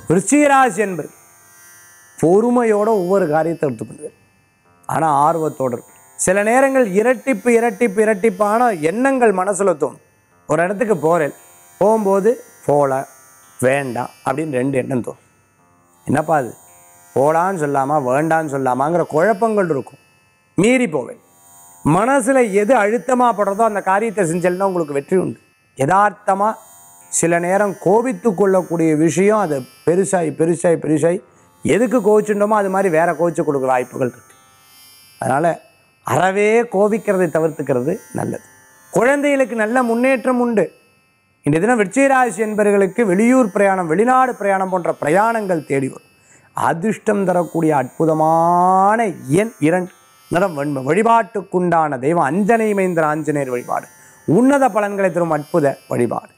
விருச்சிகராசி என்பது பொறுமையோட ஒவ்வொரு காரியத்தை எடுத்து பண்ணுவேன் ஆனால் ஆர்வத்தோடு இருக்கும் சில நேரங்கள் இரட்டிப்பு இரட்டிப்பு இரட்டிப்பான எண்ணங்கள் மனசில் தோணும் ஒரு இடத்துக்கு போகிறேன் போகும்போது போல வேண்டாம் அப்படின்னு ரெண்டு எண்ணம் தோணும் என்னப்பா அது போடான்னு சொல்லாமா வேண்டான்னு சொல்லாமாங்கிற குழப்பங்கள் இருக்கும் மீறி போவேன் மனசில் எது அழுத்தமாக படுறதோ அந்த காரியத்தை செஞ்சல்னா உங்களுக்கு வெற்றி உண்டு யதார்த்தமாக சில நேரம் கோபித்து கொள்ளக்கூடிய விஷயம் அது பெருசாகி பெருசாகி பெருசாகி எதுக்கு கோவிச்சுட்டோமோ அது மாதிரி வேற கோவிச்சு கொடுக்குற வாய்ப்புகள் இருக்கு அதனால் அறவே கோபிக்கிறதை தவிர்த்துக்கிறது நல்லது குழந்தைகளுக்கு நல்ல முன்னேற்றம் உண்டு இன்றைய தினம் விருச்சிகராசி என்பவர்களுக்கு வெளியூர் பிரயாணம் வெளிநாடு பிரயாணம் போன்ற பிரயாணங்கள் தேடி வரும் அதிர்ஷ்டம் தரக்கூடிய அற்புதமான எண் இரண்டு நிறம் வெண்மை வழிபாட்டுக்குண்டான தெய்வம் அஞ்சனை மைந்தர் ஆஞ்சநேயர் வழிபாடு உன்னத பலன்களை தரும் அற்புத வழிபாடு